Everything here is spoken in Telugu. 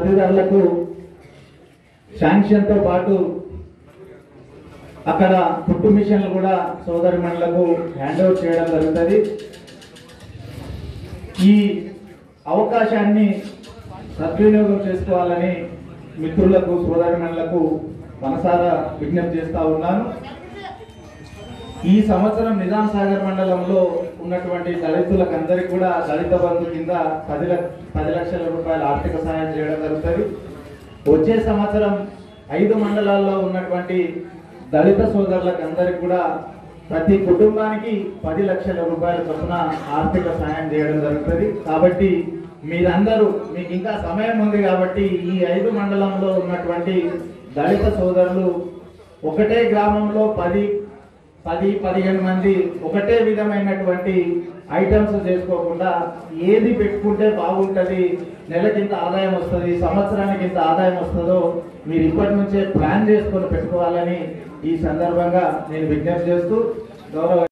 లబ్ధిదారులకు శాంక్షన్తో పాటు అక్కడ పుట్టు మిషన్లు కూడా సోదరి మండలకు హ్యాండ్ ఓవర్ చేయడం జరుగుతుంది ఈ అవకాశాన్ని సద్వినియోగం చేసుకోవాలని మిత్రులకు సోదరి మండలకు మనసారా విజ్ఞప్తి చేస్తా ఉన్నాను ఈ సంవత్సరం నిజాం సాగర్ మండలంలో ఉన్నటువంటి దళితులకు అందరికీ కూడా దళిత బంధు కింద పది లక్ష పది లక్షల రూపాయల ఆర్థిక సహాయం చేయడం జరుగుతుంది వచ్చే సంవత్సరం ఐదు మండలాల్లో ఉన్నటువంటి దళిత సోదరులకు అందరికీ కూడా ప్రతి కుటుంబానికి పది లక్షల రూపాయల చొప్పున ఆర్థిక సహాయం చేయడం జరుగుతుంది కాబట్టి మీరందరూ మీకు ఇంకా సమయం ఉంది కాబట్టి ఈ ఐదు మండలంలో ఉన్నటువంటి దళిత సోదరులు ఒకటే గ్రామంలో పది పది పదిహేను మంది ఒకటే విధమైనటువంటి ఐటమ్స్ చేసుకోకుండా ఏది పెట్టుకుంటే బాగుంటుంది నెలకి ఇంత ఆదాయం వస్తుంది సంవత్సరానికి ఇంత ఆదాయం వస్తుందో మీరు ఇప్పటి నుంచే ప్లాన్ చేసుకొని పెట్టుకోవాలని ఈ సందర్భంగా నేను విజ్ఞప్తి చేస్తూ గౌరవ